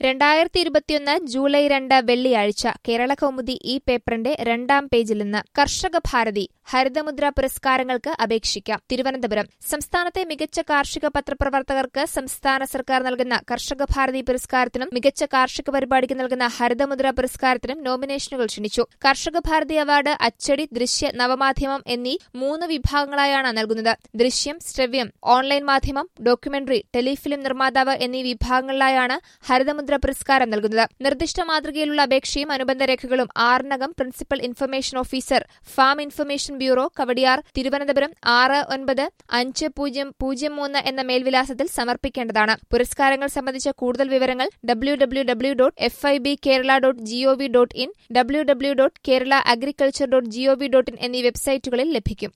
രണ്ടായിരത്തി ഇരുപത്തിയൊന്ന് ജൂലൈ രണ്ട് വെള്ളിയാഴ്ച കേരള കൗമുദി ഈ പേപ്പറിന്റെ രണ്ടാം പേജിൽ നിന്ന് കർഷക ഭാരതി ഹരിതമുദ്ര പുരസ്കാരങ്ങൾക്ക് അപേക്ഷിക്കാം തിരുവനന്തപുരം സംസ്ഥാനത്തെ മികച്ച കാർഷിക പത്രപ്രവർത്തകർക്ക് സംസ്ഥാന സർക്കാർ നൽകുന്ന കർഷക ഭാരതി പുരസ്കാരത്തിനും മികച്ച കാർഷിക പരിപാടിക്ക് നൽകുന്ന ഹരിതമുദ്ര പുരസ്കാരത്തിനും നോമിനേഷനുകൾ ക്ഷണിച്ചു കർഷക ഭാരതി അവാർഡ് അച്ചടി ദൃശ്യ നവമാധ്യമം എന്നീ മൂന്ന് വിഭാഗങ്ങളായാണ് നൽകുന്നത് ദൃശ്യം ശ്രവ്യം ഓൺലൈൻ മാധ്യമം ഡോക്യുമെന്ററി ടെലിഫിലിം നിർമ്മാതാവ് എന്നീ വിഭാഗങ്ങളിലായാണ് ഹരിതമുദ്ര പുരസ്കാരം നൽകുന്നത് നിർദ്ദിഷ്ട മാതൃകയിലുള്ള അപേക്ഷയും അനുബന്ധ രേഖകളും ആറിനകം principal information officer farm information bureau Kowdiar Thiruvananthapuram ആറ് ഒൻപത് അഞ്ച് പൂജ്യം പൂജ്യം മൂന്ന് എന്ന മേൽവിലാസത്തിൽ സമർപ്പിക്കേണ്ടതാണ് പുരസ്കാരങ്ങൾ സംബന്ധിച്ച കൂടുതൽ വിവരങ്ങൾ W W W dot F I B Kerala dot G O V dot in W W dot Kerala agriculture dot G O V dot in എന്നീ വെബ്സൈറ്റുകളിൽ ലഭിക്കും